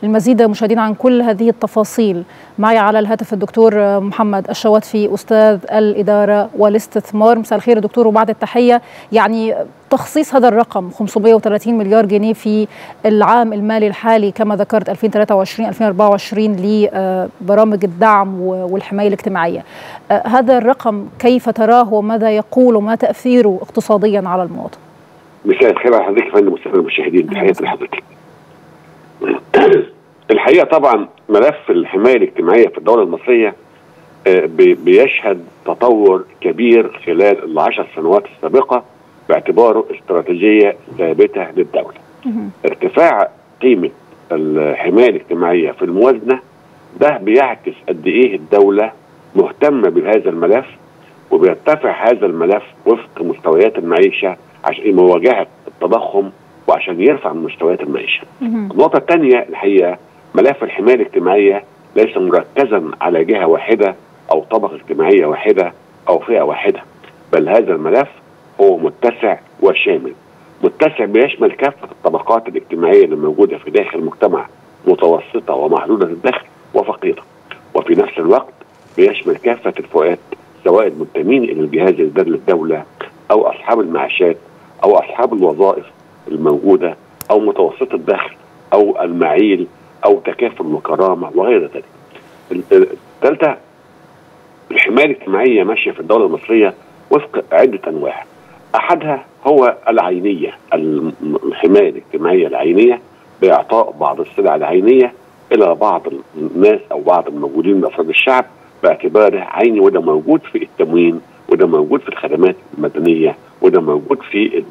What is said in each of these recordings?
المزيد مشاهدينا عن كل هذه التفاصيل معي على الهاتف الدكتور محمد الشواتفي أستاذ الإدارة والاستثمار مساء الخير دكتور وبعد التحية يعني تخصيص هذا الرقم 530 مليار جنيه في العام المالي الحالي كما ذكرت 2023 2024 لبرامج الدعم والحمايه الاجتماعيه. هذا الرقم كيف تراه وماذا يقول وما تاثيره اقتصاديا على المواطن؟ مساء الخير على حضرتك يا فندم والساده المشاهدين تحياتي لحضرتك. الحقيقه طبعا ملف الحمايه الاجتماعيه في الدوله المصريه بيشهد تطور كبير خلال العشر سنوات السابقه باعتباره استراتيجيه ثابته للدوله. ارتفاع قيمه الحمايه الاجتماعيه في الموازنه ده بيعكس قد ايه الدوله مهتمه بهذا الملف وبيرتفع هذا الملف وفق مستويات المعيشه عشان مواجهه التضخم وعشان يرفع من مستويات المعيشه. النقطه الثانيه الحقيقه ملف الحمايه الاجتماعيه ليس مركزا على جهه واحده او طبقه اجتماعيه واحده او فئه واحده بل هذا الملف هو متسع وشامل متسع بيشمل كافه الطبقات الاجتماعيه اللي موجوده في داخل المجتمع متوسطه ومحدوده الدخل وفقيره وفي نفس الوقت بيشمل كافه الفئات سواء المنتمين الى الجهاز الاداري للدوله او اصحاب المعاشات او اصحاب الوظائف الموجوده او متوسط الدخل او المعيل او تكافل وكرامه وغير ذلك. الثالثه الحمايه الاجتماعيه ماشيه في الدوله المصريه وفق عده انواع. احدها هو العينيه الحمايه الاجتماعيه العينيه باعطاء بعض السلع العينيه الى بعض الناس او بعض الموجودين من افراد الشعب باعتباره عيني وده موجود في التموين وده موجود في الخدمات المدنيه وده موجود في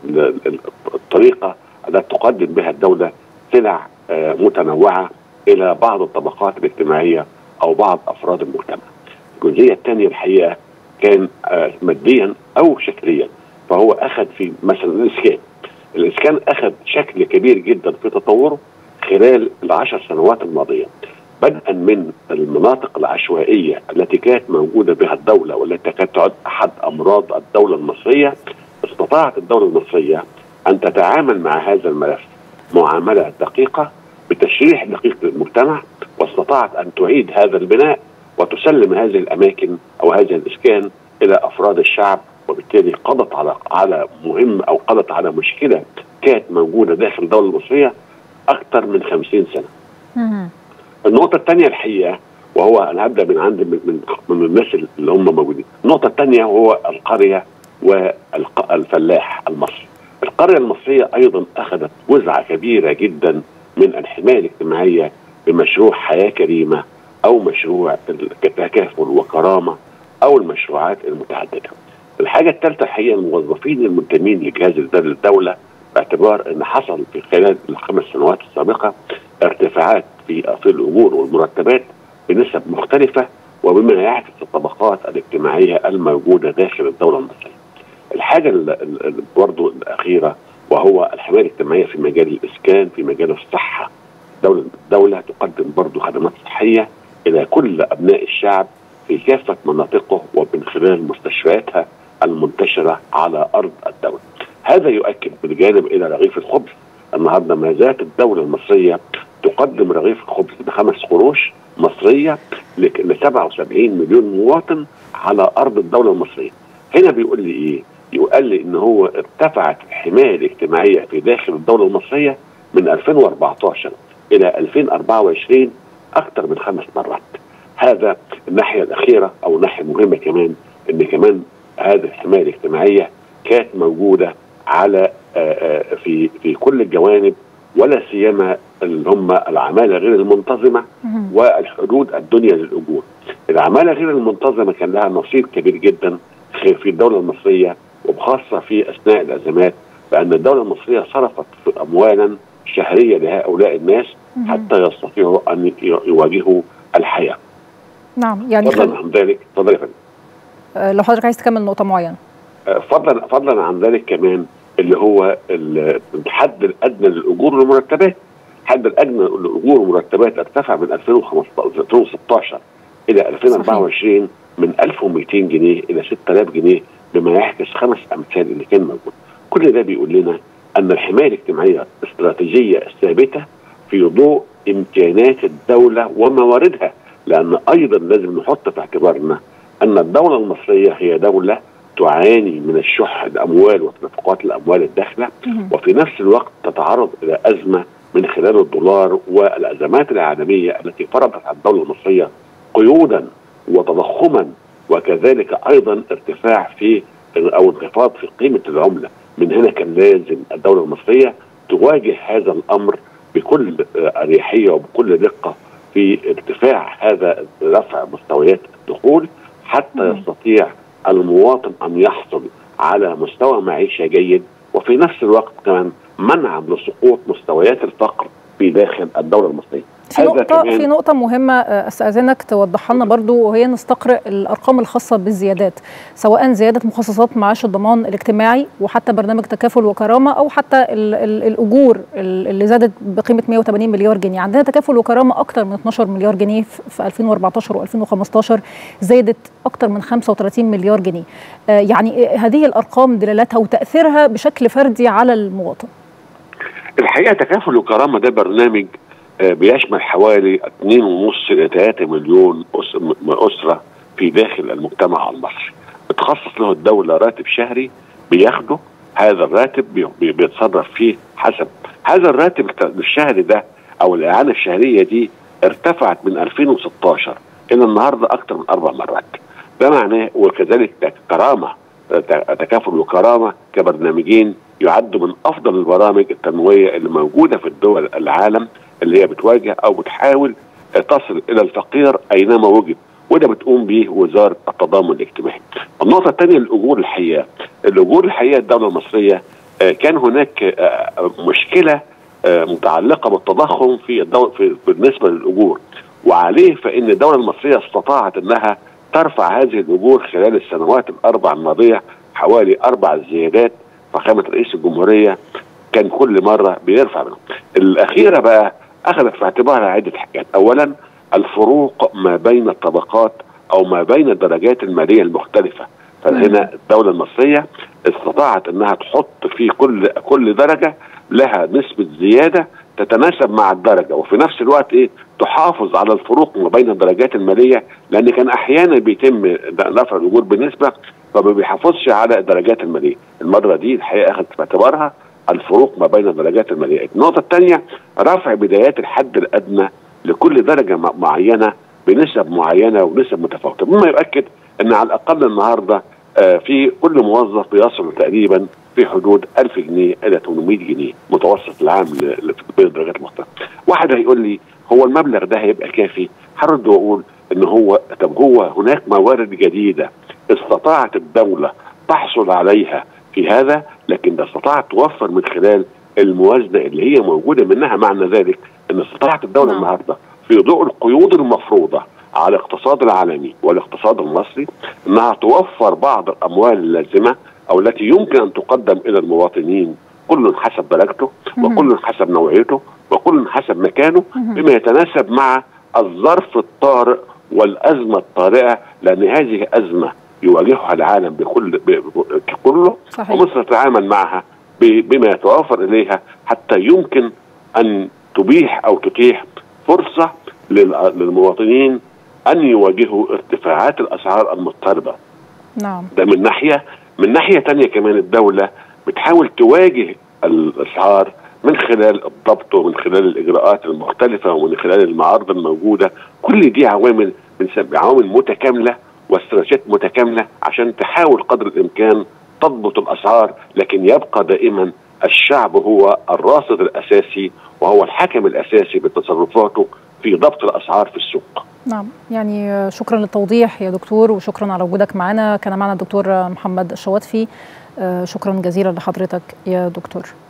الطريقه التي تقدم بها الدوله سلع متنوعه الى بعض الطبقات الاجتماعيه او بعض افراد المجتمع. الجزئيه الثانيه الحقيقه كان ماديا او شكليا فهو اخذ في مثلا الاسكان. الاسكان اخذ شكل كبير جدا في تطوره خلال العشر سنوات الماضيه. بدءا من المناطق العشوائيه التي كانت موجوده بها الدوله والتي كانت تعد احد امراض الدوله المصريه استطاعت الدوله المصريه ان تتعامل مع هذا الملف معامله دقيقه بتشريح دقيق للمجتمع واستطاعت ان تعيد هذا البناء وتسلم هذه الاماكن او هذه الاسكان الى افراد الشعب وبالتالي قضت على على مهم او قضت على مشكله كانت موجوده داخل الدوله المصريه اكثر من 50 سنه. النقطه الثانيه الحقيقه وهو انا هبدا من عند من, من الناس اللي هم موجودين. النقطه الثانيه هو القريه والفلاح المصري. القريه المصريه ايضا اخذت وزعه كبيره جدا من الحمايه الاجتماعيه بمشروع حياه كريمه او مشروع تكافل وكرامه او المشروعات المتعدده. الحاجه الثالثه الحقيقه الموظفين المنتمين لجهاز الاداره للدوله باعتبار ان حصل في خلال الخمس سنوات السابقه ارتفاعات في في الاجور والمرتبات بنسب مختلفه وبما يعكس الطبقات الاجتماعيه الموجوده داخل الدوله المصريه. الحاجه برضه الاخيره وهو الحمايه الاجتماعيه في مجال الاسكان في مجال الصحه. الدوله الدوله تقدم برضه خدمات صحيه الى كل ابناء الشعب في كافه مناطقه ومن خلال مستشفياتها المنتشره على ارض الدوله. هذا يؤكد بالجانب الى رغيف الخبز النهارده ما زالت الدوله المصريه تقدم رغيف الخبز بخمس قروش مصريه ل 77 مليون مواطن على ارض الدوله المصريه. هنا بيقول لي ايه؟ يقول لي ان هو ارتفعت الحمايه الاجتماعيه في داخل الدوله المصريه من 2014 الى 2024 اكثر من خمس مرات. هذا الناحيه الاخيره او الناحيه المهمه كمان ان كمان هذه الحمايه الاجتماعيه كانت موجوده على في في كل الجوانب ولا سيما اللي هم العماله غير المنتظمه والحدود الدنيا للاجور. العماله غير المنتظمه كان لها نصيب كبير جدا في الدوله المصريه وبخاصه في اثناء الازمات لان الدوله المصريه صرفت اموالا شهريه لهؤلاء الناس حتى يستطيعوا ان يواجهوا الحياه. نعم يعني فضلا عن ذلك تفضل يا فندم. لو حضرتك عايز تكمل نقطه معينه. فضلا فضلا عن ذلك كمان اللي هو الحد الادنى للاجور والمرتبات الحد الادنى للاجور والمرتبات ارتفع من 2015 2016 الى 2024 من 1200 جنيه الى 6000 جنيه بما يعكس خمس امثال اللي كان موجود كل ده بيقول لنا ان الحمايه الاجتماعيه استراتيجيه ثابته في ضوء امكانات الدوله ومواردها لان ايضا لازم نحط في اعتبارنا ان الدوله المصريه هي دوله تعاني من الشح الاموال وتدفقات الاموال الداخله وفي نفس الوقت تتعرض الى ازمه من خلال الدولار والازمات العالميه التي فرضت على الدوله المصريه قيودا وتضخما وكذلك ايضا ارتفاع في او انخفاض في قيمه العمله من هنا كان لازم الدوله المصريه تواجه هذا الامر بكل اريحيه وبكل دقه في ارتفاع هذا رفع مستويات الدخول حتى يستطيع المواطن ان يحصل على مستوى معيشه جيد وفي نفس الوقت كمان منعا لسقوط مستويات الفقر في داخل الدوله المصريه. في نقطة في نقطة مهمة استأذنك توضحها لنا برضو وهي نستقرأ الأرقام الخاصة بالزيادات سواء زيادة مخصصات معاش الضمان الاجتماعي وحتى برنامج تكافل وكرامة أو حتى ال ال الأجور اللي زادت بقيمة 180 مليار جنيه عندنا تكافل وكرامة أكثر من 12 مليار جنيه في 2014 و2015 زادت أكثر من 35 مليار جنيه يعني هذه الأرقام دلالتها وتأثيرها بشكل فردي على المواطن الحقيقة تكافل وكرامة ده برنامج بيشمل حوالي 2.5 الى 3 مليون اسره في داخل المجتمع المصري. بتخصص له الدوله راتب شهري بياخده هذا الراتب بيتصرف فيه حسب هذا الراتب الشهري ده او الاعانه الشهريه دي ارتفعت من 2016 الى النهارده اكثر من اربع مرات. ده معناه وكذلك كرامه تكافل وكرامه كبرنامجين يعدوا من افضل البرامج التنمويه اللي موجوده في الدول العالم اللي هي بتواجه او بتحاول تصل الى الفقير اينما وجد وده بتقوم به وزاره التضامن الاجتماعي. النقطه الثانيه الاجور الحقيقه، الاجور الحقيقه الدوله المصريه كان هناك مشكله متعلقه بالتضخم في الدول في بالنسبه للاجور وعليه فان الدوله المصريه استطاعت انها ترفع هذه الاجور خلال السنوات الاربع الماضيه حوالي اربع زيادات فخامه رئيس الجمهوريه كان كل مره بيرفع منهم. الاخيره بقى اخذت في اعتبارها عده حاجات، اولا الفروق ما بين الطبقات او ما بين الدرجات الماليه المختلفه، فهنا الدوله المصريه استطاعت انها تحط في كل كل درجه لها نسبه زياده تتناسب مع الدرجه وفي نفس الوقت ايه تحافظ على الفروق ما بين الدرجات الماليه لان كان احيانا بيتم رفع الاجور بنسبه فما بيحافظش على الدرجات الماليه، المره دي الحقيقه اخذت في اعتبارها الفروق ما بين الدرجات الماليه، النقطه الثانيه رفع بدايات الحد الادنى لكل درجه معينه بنسب معينه ونسب متفاوته، مما يؤكد ان على الاقل النهارده آه في كل موظف بيصل تقريبا في حدود 1000 جنيه الى 800 جنيه متوسط العام بين الدرجات المختلفه. واحد هيقول لي هو المبلغ ده هيبقى كافي؟ هرد واقول ان هو طب هو هناك موارد جديده استطاعت الدوله تحصل عليها في هذا لكن ده استطاعت توفر من خلال الموازنه اللي هي موجوده منها معنى ذلك ان استطاعت الدوله نعم. النهارده في ضوء القيود المفروضه على الاقتصاد العالمي والاقتصاد المصري انها توفر بعض الاموال اللازمه او التي يمكن ان تقدم الى المواطنين كل حسب درجته وكل حسب نوعيته وكل حسب مكانه بما يتناسب مع الظرف الطارئ والازمه الطارئه لان هذه ازمه يواجهها العالم بكل ب- ب- كله صحيح. ومصر تتعامل معها ب- بما يتوافر اليها حتى يمكن ان تبيح او تتيح فرصه لل- للمواطنين ان يواجهوا ارتفاعات الاسعار المضطربه نعم ده من ناحيه من ناحيه تانية كمان الدوله بتحاول تواجه الاسعار من خلال الضبط ومن خلال الاجراءات المختلفه ومن خلال المعارض الموجوده كل دي عوامل بنسميها عوامل متكامله واستراتيجيات متكامله عشان تحاول قدر الامكان تضبط الاسعار لكن يبقى دائما الشعب هو الراصد الاساسي وهو الحكم الاساسي بتصرفاته في ضبط الاسعار في السوق. نعم يعني شكرا للتوضيح يا دكتور وشكرا على وجودك معنا كان معنا الدكتور محمد الشواتفي شكرا جزيلا لحضرتك يا دكتور